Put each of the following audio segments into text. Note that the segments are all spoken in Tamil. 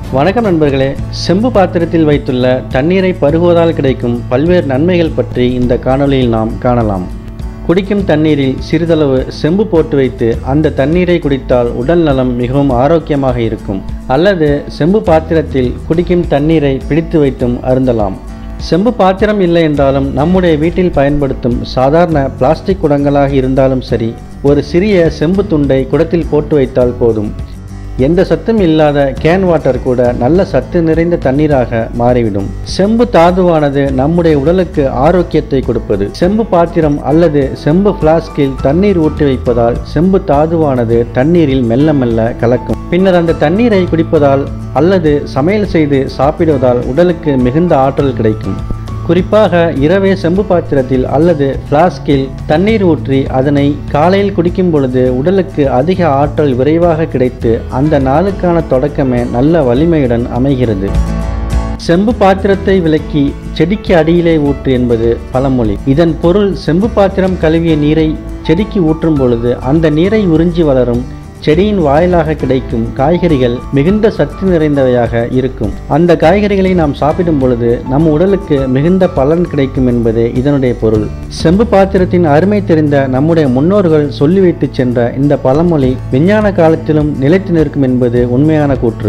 வணக்கம் நண்பர்களே செம்பு பாத்திரத்தில் வைத்துள்ள தண்ணீரை பருகுவதால் கிடைக்கும் பல்வேறு நன்மைகள் பற்றி இந்த காணொளியில் நாம் காணலாம் குடிக்கும் தண்ணீரில் சிறிதளவு செம்பு போட்டு வைத்து அந்த தண்ணீரை குடித்தால் உடல் நலம் மிகவும் ஆரோக்கியமாக இருக்கும் அல்லது செம்பு பாத்திரத்தில் குடிக்கும் தண்ணீரை பிடித்து வைத்தும் அருந்தலாம் செம்பு பாத்திரம் இல்லை என்றாலும் நம்முடைய வீட்டில் பயன்படுத்தும் சாதாரண பிளாஸ்டிக் குடங்களாக இருந்தாலும் சரி ஒரு சிறிய செம்பு துண்டை குடத்தில் போட்டு வைத்தால் போதும் எந்த சத்தும் இல்லாத கேன் வாட்டர் கூட நல்ல சத்து நிறைந்த தண்ணீராக மாறிவிடும் செம்பு தாதுவானது நம்முடைய உடலுக்கு ஆரோக்கியத்தை கொடுப்பது செம்பு பாத்திரம் அல்லது செம்பு பிளாஸ்கில் தண்ணீர் ஊற்றி வைப்பதால் செம்பு தாதுவானது தண்ணீரில் மெல்ல மெல்ல கலக்கும் பின்னர் அந்த தண்ணீரை குடிப்பதால் அல்லது சமையல் செய்து சாப்பிடுவதால் உடலுக்கு மிகுந்த ஆற்றல் கிடைக்கும் குறிப்பாக இரவே செம்பு பாத்திரத்தில் அல்லது ஃப்ளாஸ்கில் தண்ணீர் ஊற்றி அதனை காலையில் குடிக்கும் பொழுது உடலுக்கு அதிக ஆற்றல் விரைவாக கிடைத்து அந்த நாளுக்கான தொடக்கமே நல்ல வலிமையுடன் அமைகிறது செம்பு பாத்திரத்தை விலக்கி செடிக்கு அடியிலே ஊற்று என்பது பழமொழி இதன் பொருள் செம்பு பாத்திரம் கழுவிய நீரை செடிக்கு ஊற்றும் பொழுது அந்த நீரை உறிஞ்சி வளரும் செடியின் வாயிலாக கிடைக்கும் காய்கறிகள் மிகுந்த சத்து நிறைந்தவையாக இருக்கும் அந்த காய்கறிகளை நாம் சாப்பிடும் பொழுது நம் உடலுக்கு மிகுந்த பலன் கிடைக்கும் என்பதே இதனுடைய பொருள் செம்பு பாத்திரத்தின் அருமை தெரிந்த நம்முடைய முன்னோர்கள் சொல்லி வைத்து சென்ற இந்த பழமொழி விஞ்ஞான காலத்திலும் நிலைத்து நிற்கும் என்பது உண்மையான கூற்று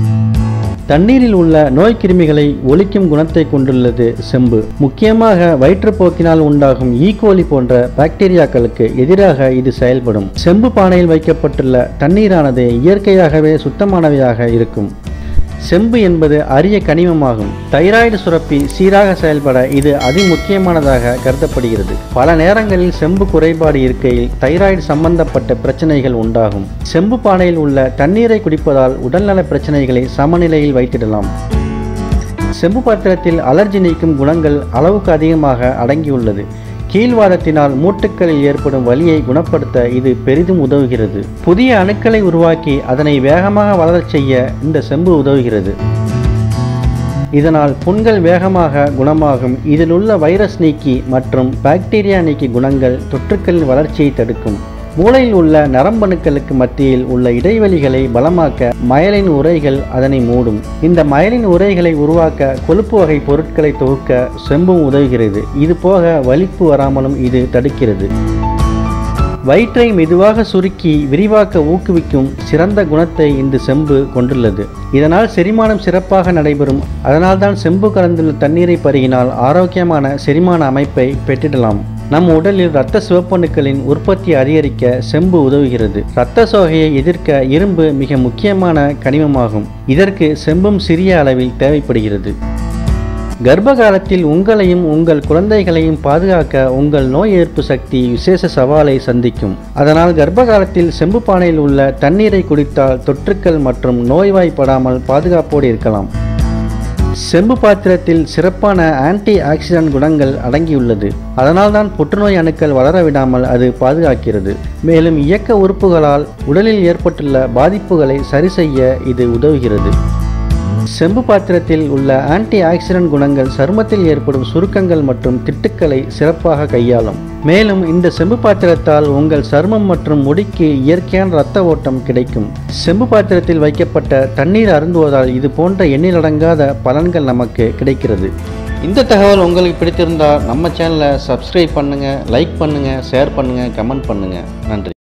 தண்ணீரில் உள்ள நோய் கிருமிகளை ஒழிக்கும் குணத்தை கொண்டுள்ளது செம்பு முக்கியமாக வயிற்றுப்போக்கினால் உண்டாகும் ஈகோலி போன்ற பாக்டீரியாக்களுக்கு எதிராக இது செயல்படும் செம்பு பானையில் வைக்கப்பட்டுள்ள தண்ணீரானது இயற்கையாகவே சுத்தமானவையாக இருக்கும் செம்பு என்பது அரிய கனிமமாகும் தைராய்டு சுரப்பி சீராக செயல்பட இது அதிமுக்கியமானதாக கருதப்படுகிறது பல நேரங்களில் செம்பு குறைபாடு இருக்கையில் தைராய்டு சம்பந்தப்பட்ட பிரச்சனைகள் உண்டாகும் செம்பு பானையில் உள்ள தண்ணீரை குடிப்பதால் உடல்நல பிரச்சனைகளை சமநிலையில் வைத்திடலாம் செம்பு பாத்திரத்தில் அலர்ஜி நீக்கும் குணங்கள் அளவுக்கு அதிகமாக அடங்கியுள்ளது கீழ்வாதத்தினால் மூட்டுக்களில் ஏற்படும் வலியை குணப்படுத்த இது பெரிதும் உதவுகிறது புதிய அணுக்களை உருவாக்கி அதனை வேகமாக வளரச் செய்ய இந்த செம்பு உதவுகிறது இதனால் புண்கள் வேகமாக குணமாகும் இதில் உள்ள வைரஸ் நீக்கி மற்றும் பாக்டீரியா நீக்கி குணங்கள் தொற்றுக்களின் வளர்ச்சியை தடுக்கும் மூளையில் உள்ள நரம்பணுக்களுக்கு மத்தியில் உள்ள இடைவெளிகளை பலமாக்க மயலின் உரைகள் அதனை மூடும் இந்த மயலின் உரைகளை உருவாக்க கொழுப்பு வகை பொருட்களை தொகுக்க செம்பும் உதவுகிறது இது போக வலிப்பு வராமலும் இது தடுக்கிறது வயிற்றை மெதுவாக சுருக்கி விரிவாக்க ஊக்குவிக்கும் சிறந்த குணத்தை இந்த செம்பு கொண்டுள்ளது இதனால் செரிமானம் சிறப்பாக நடைபெறும் அதனால்தான் செம்பு கலந்துள்ள தண்ணீரை பருகினால் ஆரோக்கியமான செரிமான அமைப்பை பெற்றிடலாம் நம் உடலில் இரத்த சிவப்பணுக்களின் உற்பத்தி அதிகரிக்க செம்பு உதவுகிறது இரத்த சோகையை எதிர்க்க இரும்பு மிக முக்கியமான கனிமமாகும் இதற்கு செம்பும் சிறிய அளவில் தேவைப்படுகிறது கர்ப்ப காலத்தில் உங்களையும் உங்கள் குழந்தைகளையும் பாதுகாக்க உங்கள் நோய் எதிர்ப்பு சக்தி விசேஷ சவாலை சந்திக்கும் அதனால் கர்ப்ப காலத்தில் செம்பு பானையில் உள்ள தண்ணீரை குடித்தால் தொற்றுக்கள் மற்றும் நோய்வாய்ப்படாமல் பாதுகாப்போடு இருக்கலாம் செம்பு பாத்திரத்தில் சிறப்பான ஆன்டி ஆக்சிடென்ட் குணங்கள் அடங்கியுள்ளது அதனால்தான் புற்றுநோய் அணுக்கள் வளர விடாமல் அது பாதுகாக்கிறது மேலும் இயக்க உறுப்புகளால் உடலில் ஏற்பட்டுள்ள பாதிப்புகளை சரி செய்ய இது உதவுகிறது செம்பு பாத்திரத்தில் உள்ள ஆன்டி ஆக்சிடென்ட் குணங்கள் சருமத்தில் ஏற்படும் சுருக்கங்கள் மற்றும் திட்டுக்களை சிறப்பாக கையாளும் மேலும் இந்த செம்பு பாத்திரத்தால் உங்கள் சருமம் மற்றும் முடிக்கு இயற்கையான இரத்த ஓட்டம் கிடைக்கும் செம்பு பாத்திரத்தில் வைக்கப்பட்ட தண்ணீர் அருந்துவதால் இது போன்ற எண்ணிலடங்காத பலன்கள் நமக்கு கிடைக்கிறது இந்த தகவல் உங்களுக்கு பிடித்திருந்தால் நம்ம சேனலை சப்ஸ்கிரைப் பண்ணுங்கள் லைக் பண்ணுங்கள் ஷேர் பண்ணுங்கள் கமெண்ட் பண்ணுங்கள் நன்றி